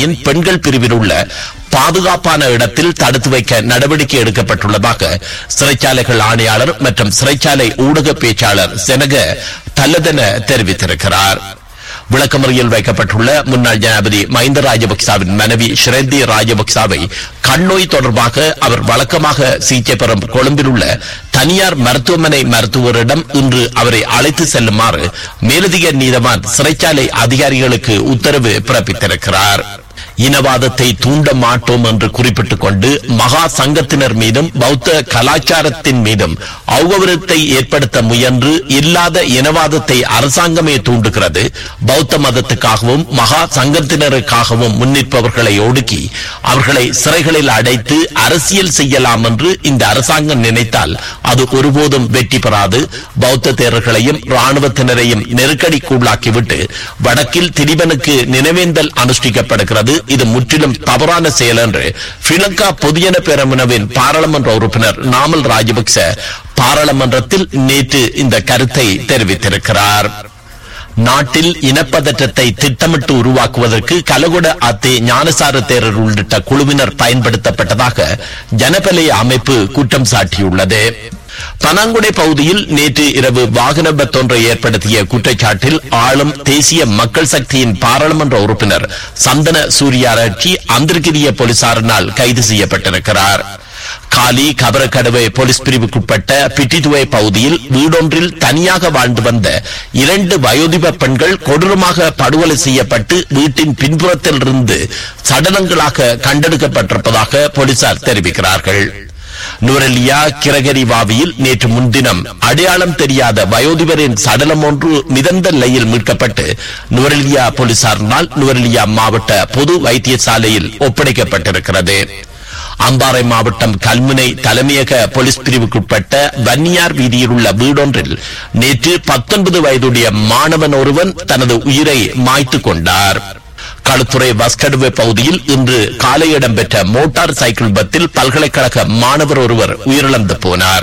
சிறைச்சாலையின் பெண்கள் பிரிவில் உள்ள பாதுகாப்பான இடத்தில் தடுத்து வைக்க நடவடிக்கை எடுக்கப்பட்டுள்ளதாக சிறைச்சாலைகள் ஆணையாளர் மற்றும் சிறைச்சாலை ஊடக பேச்சாளர் செனக தல்லதென தெரிவித்திருக்கிறார் விளக்கமறியல் வைக்கப்பட்டுள்ள முன்னாள் ஜனாதிபதி மஹிந்த ராஜபக்சாவின் மனைவி ஷ்ரேந்தி ராஜபக்சாவை கண்ணோய் தொடர்பாக அவர் வழக்கமாக சிகிச்சை பெறும் கொழும்பில் உள்ள தனியார் மருத்துவமனை மருத்துவரிடம் இன்று அவரை அழைத்து செல்லுமாறு மேலதிக நீதவான் சிறைச்சாலை அதிகாரிகளுக்கு உத்தரவு பிறப்பித்திருக்கிறார் இனவாதத்தை தூண்ட மாட்டோம் என்று குறிப்பிட்டுக் கொண்டு மகா சங்கத்தினர் மீதும் பௌத்த கலாச்சாரத்தின் மீதும் அகௌரவத்தை ஏற்படுத்த முயன்று இல்லாத இனவாதத்தை அரசாங்கமே தூண்டுகிறது பௌத்த மதத்துக்காகவும் மகா சங்கத்தினருக்காகவும் முன்னிற்பவர்களை ஒடுக்கி அவர்களை சிறைகளில் அடைத்து அரசியல் செய்யலாம் என்று இந்த அரசாங்கம் நினைத்தால் அது ஒருபோதும் வெற்றி பெறாது பௌத்த தேரர்களையும் ராணுவத்தினரையும் நெருக்கடிக்குள்ளாக்கிவிட்டு வடக்கில் திரிபனுக்கு நினைவேந்தல் அனுஷ்டிக்கப்படுகிறது இது முற்றிலும் தவறான செயல் என்று ஸ்ரீலங்கா பொதுஜன பேரமுனவின் பாராளுமன்ற உறுப்பினர் நாமல் ராஜபக்ச பாராளுமன்றத்தில் நேற்று இந்த கருத்தை தெரிவித்திருக்கிறார் நாட்டில் இனப்பதற்றத்தை திட்டமிட்டு உருவாக்குவதற்கு கலகுட அத்தே ஞானசார தேரர் உள்ளிட்ட குழுவினர் பயன்படுத்தப்பட்டதாக ஜனபலய அமைப்பு குற்றம் சாட்டியுள்ளது பனாங்குடை பகுதியில் நேற்று இரவு வாகன விபத்தொன்றை ஏற்படுத்திய குற்றச்சாட்டில் ஆளும் தேசிய மக்கள் சக்தியின் பாராளுமன்ற உறுப்பினர் சந்தன சூரியாராட்சி அந்திர்கிரிய போலீசாரினால் கைது செய்யப்பட்டிருக்கிறார் காலி கபரக்கடவை போலீஸ் பிரிவுக்குட்பட்ட பிட்டிதுவை பகுதியில் வீடொன்றில் தனியாக வாழ்ந்து வந்த இரண்டு வயோதிப பெண்கள் கொடூரமாக படுகொலை செய்யப்பட்டு வீட்டின் பின்புறத்தில் இருந்து சடலங்களாக கண்டெடுக்கப்பட்டிருப்பதாக போலீசார் தெரிவிக்கிறார்கள் நுவரெலியா கிரகரி வாவியில் நேற்று முன்தினம் அடையாளம் தெரியாத வயோதிபரின் சடலம் ஒன்று மிதந்த நிலையில் மீட்கப்பட்டு நுவரெலியா போலீசாரினால் நுவரெலியா மாவட்ட பொது வைத்தியசாலையில் ஒப்படைக்கப்பட்டிருக்கிறது அம்பாறை மாவட்டம் கல்முனை தலைமையக போலீஸ் பிரிவுக்குட்பட்ட வன்னியார் வீதியில் உள்ள வீடொன்றில் நேற்று பத்தொன்பது வயதுடைய மாணவன் ஒருவன் தனது உயிரை மாய்த்து கொண்டார் களுத்துறை வஸ்கடுவை பகுதியில் இன்று காலை இடம்பெற்ற மோட்டார் சைக்கிள் விபத்தில் பல்கலைக்கழக மாணவர் ஒருவர் உயிரிழந்து போனார்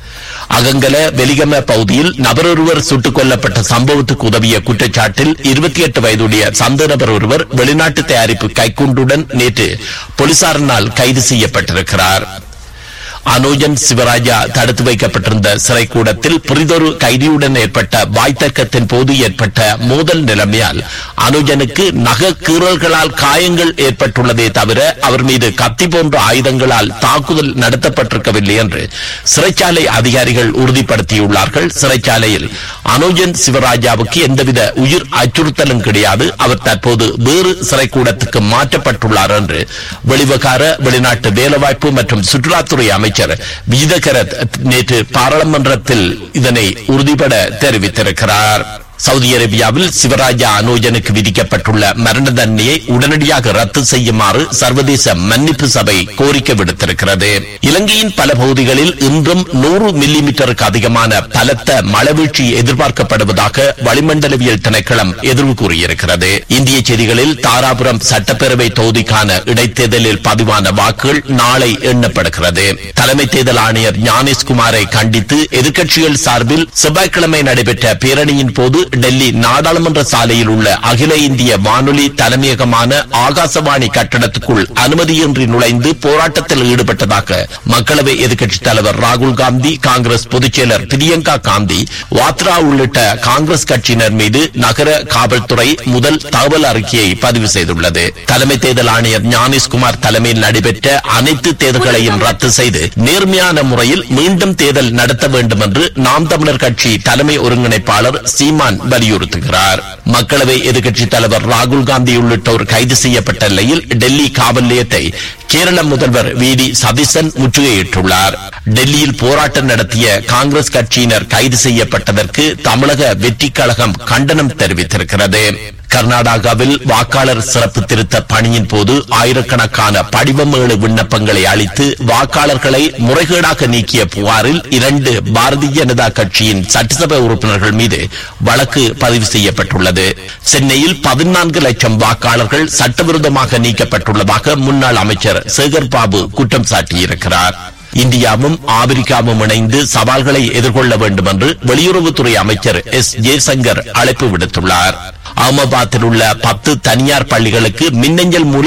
அகங்கல வெலிகம பகுதியில் நபரொருவர் சுட்டுக் கொல்லப்பட்ட சம்பவத்துக்கு உதவிய குற்றச்சாட்டில் இருபத்தி எட்டு வயதுடைய சந்த நபர் ஒருவர் வெளிநாட்டு தயாரிப்பு கைக்குண்டுடன் நேற்று போலீசாரினால் கைது செய்யப்பட்டிருக்கிறார் அனோஜன் சிவராஜா தடுத்து வைக்கப்பட்டிருந்த சிறைக்கூடத்தில் புரிதொரு கைதியுடன் ஏற்பட்ட வாய்த்தர்க்கத்தின் போது ஏற்பட்ட மோதல் நிலைமையால் அனுஜனுக்கு நக கீறல்களால் காயங்கள் ஏற்பட்டுள்ளதே தவிர அவர் மீது கத்தி போன்ற ஆயுதங்களால் தாக்குதல் நடத்தப்பட்டிருக்கவில்லை என்று சிறைச்சாலை அதிகாரிகள் உறுதிப்படுத்தியுள்ளார்கள் சிறைச்சாலையில் அனுஜன் சிவராஜாவுக்கு எந்தவித உயிர் அச்சுறுத்தலும் கிடையாது அவர் தற்போது வேறு சிறைக்கூடத்துக்கு மாற்றப்பட்டுள்ளார் என்று வெளிவகார வெளிநாட்டு வேலைவாய்ப்பு மற்றும் சுற்றுலாத்துறை அமைச்சர் விஜிதகரத் நேற்று பாராளுமன்றத்தில் இதனை உறுதிபட தெரிவித்திருக்கிறார் சவுதி அரேபியாவில் சிவராஜா அனோஜனுக்கு விதிக்கப்பட்டுள்ள மரண தண்டனையை உடனடியாக ரத்து செய்யுமாறு சர்வதேச மன்னிப்பு சபை கோரிக்கை விடுத்திருக்கிறது இலங்கையின் பல பகுதிகளில் இன்றும் நூறு மில்லி மீட்டருக்கு அதிகமான பலத்த மழவீழ்ச்சி எதிர்பார்க்கப்படுவதாக வளிமண்டலவியல் திணைக்களம் எதிர்வு கூறியிருக்கிறது இந்திய செய்திகளில் தாராபுரம் சட்டப்பேரவை தொகுதிக்கான இடைத்தேர்தலில் பதிவான வாக்குகள் நாளை எண்ணப்படுகிறது தலைமை தேர்தல் ஆணையர் ஞானேஷ்குமாரை கண்டித்து எதிர்க்கட்சிகள் சார்பில் செவ்வாய்க்கிழமை நடைபெற்ற பேரணியின் போது டெல்லி நாடாளுமன்ற சாலையில் உள்ள அகில இந்திய வானொலி தலைமையகமான ஆகாசவாணி கட்டடத்துக்குள் அனுமதியின்றி நுழைந்து போராட்டத்தில் ஈடுபட்டதாக மக்களவை எதிர்க்கட்சித் தலைவர் ராகுல் காந்தி காங்கிரஸ் பொதுச்செயலர் பிரியங்கா காந்தி வாத்ரா உள்ளிட்ட காங்கிரஸ் கட்சியினர் மீது நகர காவல்துறை முதல் தகவல் அறிக்கையை பதிவு செய்துள்ளது தலைமை தேர்தல் ஆணையர் ஞானேஷ்குமார் தலைமையில் நடைபெற்ற அனைத்து தேர்தல்களையும் ரத்து செய்து நேர்மையான முறையில் மீண்டும் தேர்தல் நடத்த வேண்டும் என்று நாம் தமிழர் கட்சி தலைமை ஒருங்கிணைப்பாளர் சீமான் வலியுறுத்துகிறார் மக்களவை எதிர்க்கட்சித் தலைவர் ராகுல் காந்தி உள்ளிட்டோர் கைது செய்யப்பட்ட நிலையில் டெல்லி காவல் நிலையத்தை கேரள முதல்வர் வி டி சதீசன் முற்றுகையிட்டுள்ளார் டெல்லியில் போராட்டம் நடத்திய காங்கிரஸ் கட்சியினர் கைது செய்யப்பட்டதற்கு தமிழக வெற்றிக் கழகம் கண்டனம் தெரிவித்திருக்கிறது கர்நாடகாவில் வாக்காளர் சிறப்பு திருத்த பணியின் போது ஆயிரக்கணக்கான படிவமேளு விண்ணப்பங்களை அளித்து வாக்காளர்களை முறைகேடாக நீக்கிய புகாரில் இரண்டு பாரதிய ஜனதா கட்சியின் சட்டசபை உறுப்பினர்கள் மீது வழக்கு பதிவு செய்யப்பட்டுள்ளது சென்னையில் பதினான்கு லட்சம் வாக்காளர்கள் சட்டவிரோதமாக நீக்கப்பட்டுள்ளதாக முன்னாள் அமைச்சர் சேகர் பாபு குற்றம் சாட்டியிருக்கிறார் இந்தியாவும் ஆப்பிரிக்காவும் இணைந்து சவால்களை எதிர்கொள்ள வேண்டும் என்று வெளியுறவுத்துறை அமைச்சர் எஸ் ஜெய்சங்கர் அழைப்பு விடுத்துள்ளார் அகமதாபாத்தில் உள்ள பத்து தனியார் பள்ளிகளுக்கு மின்னஞ்சல் மூலம்